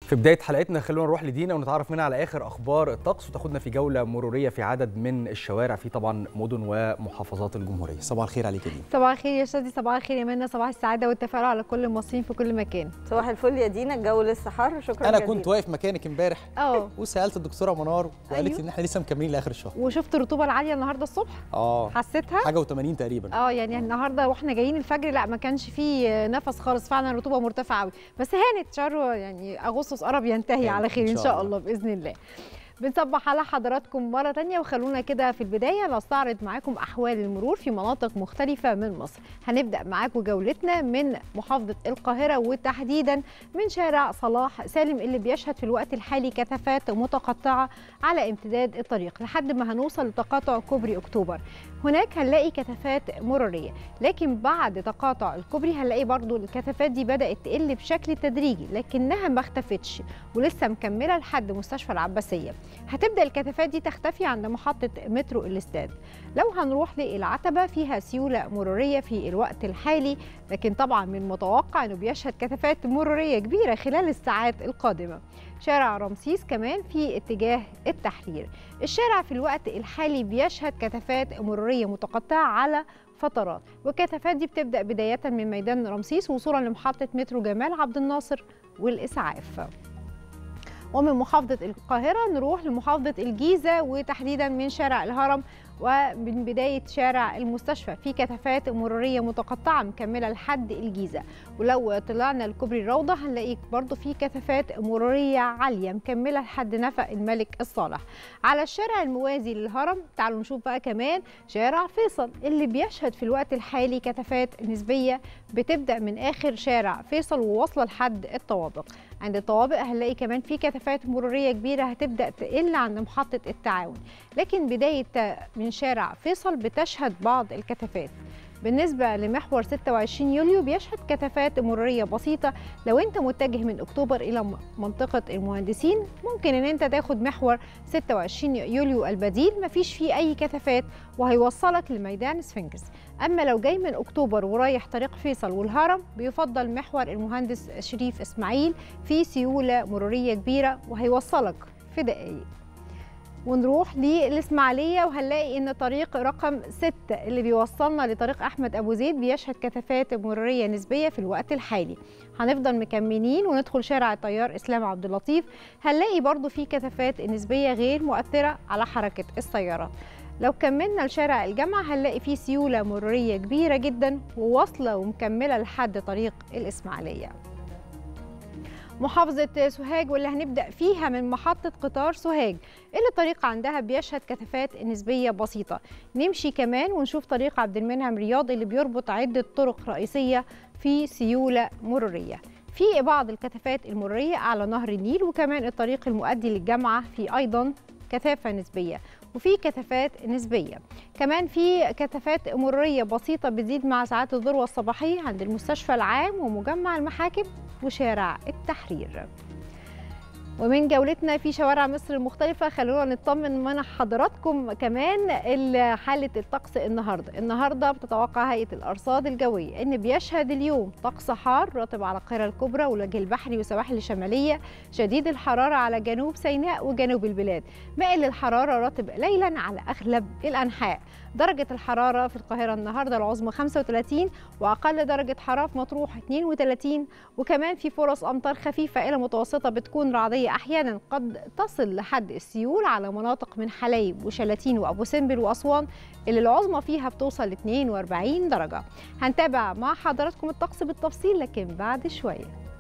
في بداية حلقتنا خلونا نروح لدينا ونتعرف منها على آخر أخبار الطقس وتاخدنا في جولة مرورية في عدد من الشوارع في طبعا مدن ومحافظات الجمهورية صباح الخير عليك يا دينا صباح الخير يا شادي صباح الخير يا منى صباح السعاده والتفاؤل على كل المصريين في كل مكان صباح الفل يا دينا الجو لسه حر شكرا أنا جزيلا. كنت واقف مكانك امبارح اه وسألت الدكتورة منار وقالت أيوه. لي إن إحنا لسه مكملين لآخر الشهر وشفت الرطوبه العاليه النهارده الصبح آه حسيتها حاجة و80 تقريبا اه يعني النهارده واحنا جايين الفجر لا ما كانش فيه نفس خالص فعلا الرطوبه مرتفعه قوي بس هانت شهر يعني اغسطس قرب ينتهي هانت على خير إن ان شاء شاء الله. الله باذن الله بنصبح على حضراتكم مرة تانية وخلونا كده في البداية نستعرض معاكم أحوال المرور في مناطق مختلفة من مصر هنبدأ معاكم جولتنا من محافظة القاهرة وتحديدا من شارع صلاح سالم اللي بيشهد في الوقت الحالي كثافات متقطعة على امتداد الطريق لحد ما هنوصل لتقاطع كوبري أكتوبر هناك هنلاقي كثافات مرورية لكن بعد تقاطع الكوبري هنلاقي برضو الكثافات دي بدأت تقل بشكل تدريجي لكنها ما اختفتش ولسه مكملة لحد مستشفى العباسية هتبدا الكثافات دي تختفي عند محطه مترو الاستاد لو هنروح للعتبه فيها سيوله مروريه في الوقت الحالي لكن طبعا من المتوقع انه بيشهد كثافات مروريه كبيره خلال الساعات القادمه شارع رمسيس كمان في اتجاه التحرير الشارع في الوقت الحالي بيشهد كثافات مروريه متقطعه على فترات والكثافات دي بتبدا بدايه من ميدان رمسيس وصولا لمحطه مترو جمال عبد الناصر والاسعاف ومن محافظة القاهرة نروح لمحافظة الجيزة وتحديدا من شارع الهرم ومن بداية شارع المستشفى في كثافات مرورية متقطعة مكملة لحد الجيزة ولو طلعنا لكوبري الروضة هنلاقي برضو في كثافات مرورية عالية مكملة لحد نفق الملك الصالح على الشارع الموازي للهرم تعالوا نشوف بقى كمان شارع فيصل اللي بيشهد في الوقت الحالي كثافات نسبية بتبدأ من آخر شارع فيصل وواصلة لحد الطوابق عند الطوابق هنلاقي كمان في كثافات مرورية كبيرة هتبدأ تقل عند محطة التعاون لكن بداية من شارع فيصل بتشهد بعض الكثافات بالنسبة لمحور 26 يوليو بيشهد كثافات مرورية بسيطة لو انت متجه من اكتوبر الى م- منطقة المهندسين ممكن ان انت تاخد محور 26 يوليو البديل مفيش فيه اي كثافات وهيوصلك لميدان سفنكس اما لو جاي من اكتوبر ورايح طريق فيصل والهرم بيفضل محور المهندس شريف اسماعيل في سيولة مرورية كبيرة وهيوصلك في دقايق ونروح للإسماعيلية وهنلاقي إن طريق رقم 6 اللي بيوصلنا لطريق أحمد أبو زيد بيشهد كثافات مرورية نسبية في الوقت الحالي هنفضل مكملين وندخل شارع الطيار إسلام عبد اللطيف هنلاقي برضو في كثافات نسبية غير مؤثرة على حركة السيارات لو كملنا لشارع الجامعة هنلاقي فيه سيولة مرورية كبيرة جدا وواصلة ومكملة لحد طريق الإسماعيلية محافظة سوهاج واللي هنبدأ فيها من محطة قطار سوهاج اللي الطريق عندها بيشهد كثافات نسبية بسيطة نمشي كمان ونشوف طريق عبد المنعم رياض اللي بيربط عدة طرق رئيسية في سيولة مرورية في بعض الكثافات المرورية على نهر النيل وكمان الطريق المؤدي للجامعة في أيضا كثافة نسبية وفي كثافات نسبية كمان في كثافات مرورية بسيطة بتزيد مع ساعات الذروة الصباحية عند المستشفى العام ومجمع المحاكم وشارع التحرير ومن جولتنا في شوارع مصر المختلفة خلونا نطمن من حضراتكم كمان ال- حالة الطقس النهاردة النهاردة بتتوقع هيئة الأرصاد الجوية أن بيشهد اليوم طقس حار رطب على القاهرة الكبرى والوجه البحري وسواحل الشمالية شديد الحرارة على جنوب سيناء وجنوب البلاد مائل الحرارة رطب ليلا على أغلب الأنحاء درجة الحرارة في القاهرة النهاردة العظمى 35 وأقل درجة حرارة في مطروح 32 وكمان في فرص أمطار خفيفة إلى متوسطة بتكون رعدية أحيانا قد تصل لحد السيول على مناطق من حلايب وشلاتين وأبو سمبل وأسوان اللي العظمى فيها بتوصل ل 42 درجة هنتابع مع حضراتكم الطقس بالتفصيل لكن بعد شوية